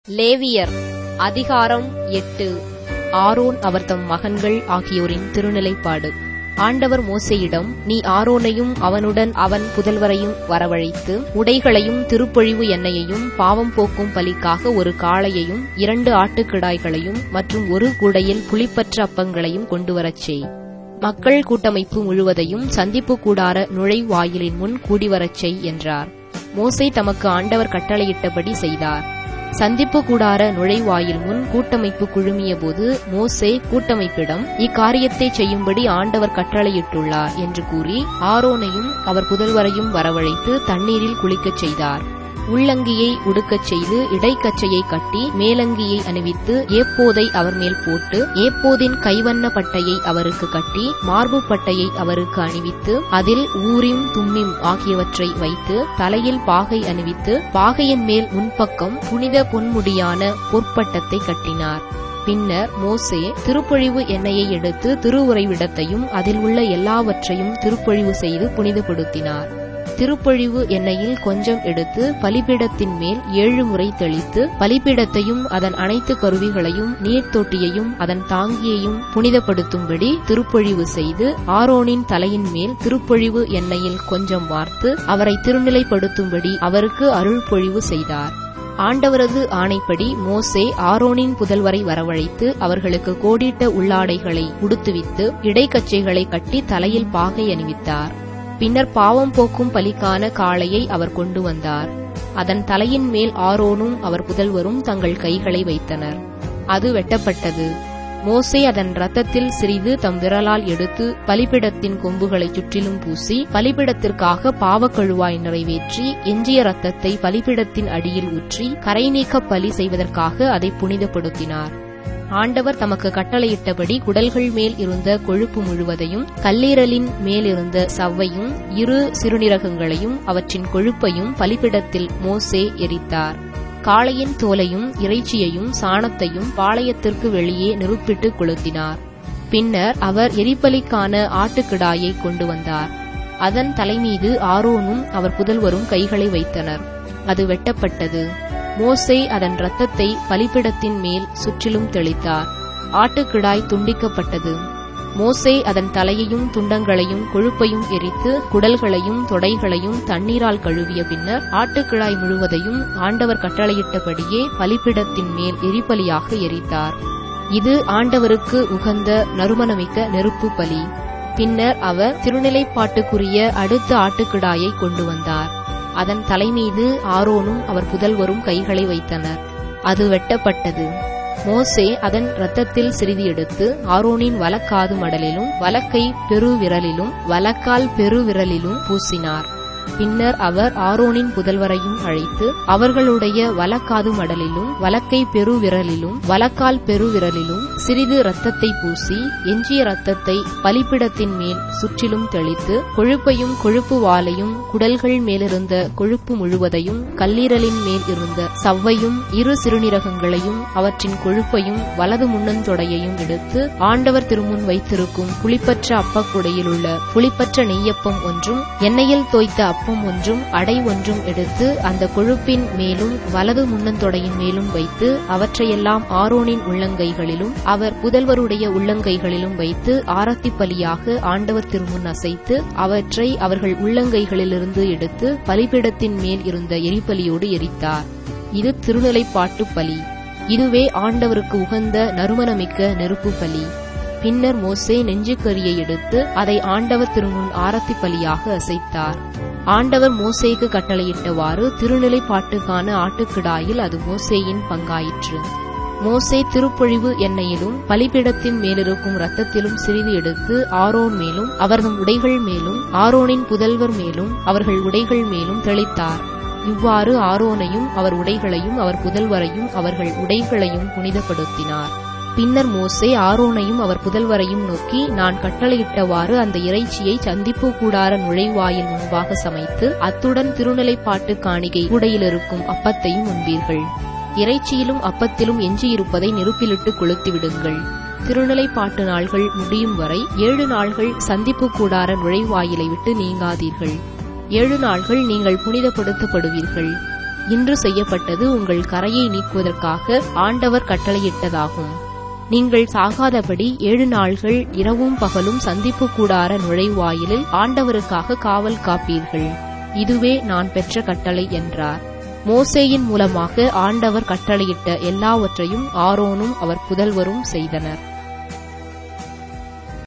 லேவியர் அதிகாரம் எட்டு ஆரோன் அவர் தம் மகன்கள் ஆகியோரின் திருநிலைப்பாடு ஆண்டவர் மோசேயிடம் நீ ஆரோனையும் அவனுடன் அவன் புதல்வரையும் வரவழைத்து உடைகளையும் திருப்பொழிவு எண்ணெயையும் பாவம் போக்கும் பலிக்காக ஒரு காளையையும் இரண்டு ஆட்டுக்கிடாய்களையும் மற்றும் ஒரு குடையில் புளிப்பற்ற அப்பங்களையும் கொண்டுவரச் செய் மக்கள் கூட்டமைப்பு முழுவதையும் சந்திப்பு கூடார நுழைவாயிலின் முன் கூடிவரச் செய் என்றார் மோசே தமக்கு ஆண்டவர் கட்டளையிட்டபடி செய்தார் சந்திப்பு கூடார நுழைவாயில் முன் கூட்டமைப்பு குழுமியபோது மோசே கூட்டமைப்பிடம் இக்காரியத்தை செய்யும்படி ஆண்டவர் கட்டளையிட்டுள்ளார் என்று கூறி ஆரோனையும் அவர் புதல்வரையும் வரவழைத்து தண்ணீரில் குளிக்கச் செய்தார் உள்ளங்கியை உடுக்கச் செய்து இடைக்கச்சையை கட்டி மேலங்கியை அணிவித்து ஏப்போதை அவர் மேல் போட்டு ஏப்போதின் கைவண்ண பட்டையை அவருக்கு கட்டி மார்பு பட்டையை அவருக்கு அணிவித்து அதில் ஊரிம் தும்மிம் ஆகியவற்றை வைத்து தலையில் பாகை அணிவித்து பாகையின் மேல் முன்பக்கம் புனித பொன்முடியான பொற்பட்டத்தை கட்டினார் பின்னர் மோசே திருப்பொழிவு எண்ணெயை எடுத்து திருவுறைவிடத்தையும் அதில் உள்ள எல்லாவற்றையும் திருப்பொழிவு செய்து புனிதப்படுத்தினார் திருப்பொழிவு எண்ணெயில் கொஞ்சம் எடுத்து பலிபீடத்தின் மேல் ஏழு முறை தெளித்து பலிபீடத்தையும் அதன் அனைத்து கருவிகளையும் நீர்த்தொட்டியையும் அதன் தாங்கியையும் புனிதப்படுத்தும்படி திருப்பொழிவு செய்து ஆரோனின் தலையின் மேல் திருப்பொழிவு எண்ணெயில் கொஞ்சம் வார்த்து அவரை திருநிலைப்படுத்தும்படி அவருக்கு அருள் பொழிவு செய்தார் ஆண்டவரது ஆணைப்படி மோசே ஆரோனின் புதல்வரை வரவழைத்து அவர்களுக்கு கோடிட்ட உள்ளாடைகளை உடுத்துவித்து இடைக்கச்சைகளை கட்டி தலையில் பாகை அணிவித்தார் பின்னர் பாவம் போக்கும் பலிக்கான காளையை அவர் கொண்டு வந்தார் அதன் தலையின் மேல் ஆரோனும் அவர் புதல்வரும் தங்கள் கைகளை வைத்தனர் அது வெட்டப்பட்டது மோசே அதன் ரத்தத்தில் சிறிது தம் விரலால் எடுத்து பலிபிடத்தின் கொம்புகளை சுற்றிலும் பூசி பலிபிடத்திற்காக பாவக்கழுவாய் நிறைவேற்றி எஞ்சிய ரத்தத்தை பலிபிடத்தின் அடியில் ஊற்றி கரை நீக்க பலி செய்வதற்காக அதை புனிதப்படுத்தினார் ஆண்டவர் தமக்கு கட்டளையிட்டபடி குடல்கள் மேல் இருந்த கொழுப்பு முழுவதையும் கல்லீரலின் மேலிருந்த சவ்வையும் இரு சிறுநீரகங்களையும் அவற்றின் கொழுப்பையும் பலிபிடத்தில் மோசே எரித்தார் காளையின் தோலையும் இறைச்சியையும் சாணத்தையும் பாளையத்திற்கு வெளியே நெருப்பிட்டு கொளுத்தினார் பின்னர் அவர் எரிபலிக்கான ஆட்டுக்கிடாயை கொண்டு வந்தார் அதன் தலைமீது ஆரோனும் அவர் புதல்வரும் கைகளை வைத்தனர் அது வெட்டப்பட்டது மோசே அதன் இரத்தத்தை பலிப்பிடத்தின் மேல் சுற்றிலும் தெளித்தார் ஆட்டுக்கிடாய் துண்டிக்கப்பட்டது மோசே அதன் தலையையும் துண்டங்களையும் கொழுப்பையும் எரித்து குடல்களையும் தொடைகளையும் தண்ணீரால் கழுவிய பின்னர் ஆட்டுக்கிழாய் முழுவதையும் ஆண்டவர் கட்டளையிட்டபடியே பலிப்பிடத்தின் மேல் எரிபலியாக எரித்தார் இது ஆண்டவருக்கு உகந்த நறுமணமிக்க நெருப்பு பலி பின்னர் அவர் திருநிலைப்பாட்டுக்குரிய அடுத்த ஆட்டுக்கிடாயை கொண்டு வந்தார் அதன் தலைமீது ஆரோனும் அவர் புதல்வரும் கைகளை வைத்தனர் அது வெட்டப்பட்டது மோசே அதன் இரத்தத்தில் சிறிது எடுத்து ஆரோனின் வலக்காது மடலிலும் வலக்கை பெருவிரலிலும் வலக்கால் பெருவிரலிலும் பூசினார் பின்னர் அவர் ஆரோனின் புதல்வரையும் அழைத்து அவர்களுடைய வலக்காது மடலிலும் வலக்கை பெருவிரலிலும் வலக்கால் பெருவிரலிலும் சிறிது இரத்தத்தை பூசி எஞ்சிய இரத்தத்தை பலிப்பிடத்தின் மேல் சுற்றிலும் தெளித்து கொழுப்பையும் கொழுப்பு வாலையும் குடல்கள் மேலிருந்த கொழுப்பு முழுவதையும் கல்லீரலின் மேல் இருந்த சவ்வையும் இரு சிறுநீரகங்களையும் அவற்றின் கொழுப்பையும் வலது முன்னந்தொடையையும் எடுத்து ஆண்டவர் திருமுன் வைத்திருக்கும் புளிப்பற்ற அப்பக்குடையில் உள்ள புளிப்பற்ற நெய்யப்பம் ஒன்றும் எண்ணெயில் தோய்த்த அப்பம் ஒன்றும் அடை ஒன்றும் எடுத்து அந்த கொழுப்பின் மேலும் வலது முன்னந்தொடையின் மேலும் வைத்து அவற்றையெல்லாம் ஆரோனின் உள்ளங்கைகளிலும் அவர் புதல்வருடைய உள்ளங்கைகளிலும் வைத்து ஆரத்தி பலியாக ஆண்டவர் திருமுன் அசைத்து அவற்றை அவர்கள் உள்ளங்கைகளிலிருந்து எடுத்து பலிபிடத்தின் மேல் இருந்த எரிபலியோடு எரித்தார் இது திருநிலைப்பாட்டு பலி இதுவே ஆண்டவருக்கு உகந்த நறுமணமிக்க நெருப்பு பலி பின்னர் மோசே நெஞ்சுக்கரியை எடுத்து அதை ஆண்டவர் திருமுன் ஆரத்தி பலியாக அசைத்தார் ஆண்டவர் மோசேக்கு கட்டளையிட்டவாறு திருநிலைப்பாட்டுக்கான ஆட்டுக்கிடாயில் அது மோசேயின் பங்காயிற்று மோசே திருப்பொழிவு எண்ணெயிலும் பலிபிடத்தின் மேலிருக்கும் இரத்தத்திலும் சிறிது எடுத்து ஆரோன் மேலும் அவர்தம் உடைகள் மேலும் ஆரோனின் புதல்வர் மேலும் அவர்கள் உடைகள் மேலும் தெளித்தார் இவ்வாறு ஆரோனையும் அவர் உடைகளையும் அவர் புதல்வரையும் அவர்கள் உடைகளையும் புனிதப்படுத்தினார் பின்னர் மோசே ஆரோனையும் அவர் புதல்வரையும் நோக்கி நான் கட்டளையிட்டவாறு அந்த இறைச்சியை சந்திப்பு கூடார நுழைவாயில் முன்பாக சமைத்து அத்துடன் திருநிலைப்பாட்டு காணிகை கூடையில் இருக்கும் அப்பத்தையும் உண்பீர்கள் இறைச்சியிலும் அப்பத்திலும் எஞ்சியிருப்பதை நெருப்பிலிட்டு கொளுத்திவிடுங்கள் திருநிலைப்பாட்டு நாள்கள் முடியும் வரை ஏழு நாள்கள் சந்திப்பு கூடார நுழைவாயிலை விட்டு நீங்காதீர்கள் ஏழு நாள்கள் நீங்கள் புனிதப்படுத்தப்படுவீர்கள் இன்று செய்யப்பட்டது உங்கள் கரையை நீக்குவதற்காக ஆண்டவர் கட்டளையிட்டதாகும் நீங்கள் சாகாதபடி ஏழு நாள்கள் இரவும் பகலும் சந்திப்பு கூடார நுழைவாயிலில் ஆண்டவருக்காக காவல் காப்பீர்கள் இதுவே நான் பெற்ற கட்டளை என்றார் மோசேயின் மூலமாக ஆண்டவர் கட்டளையிட்ட எல்லாவற்றையும் ஆரோனும் அவர் புதல்வரும் செய்தனர்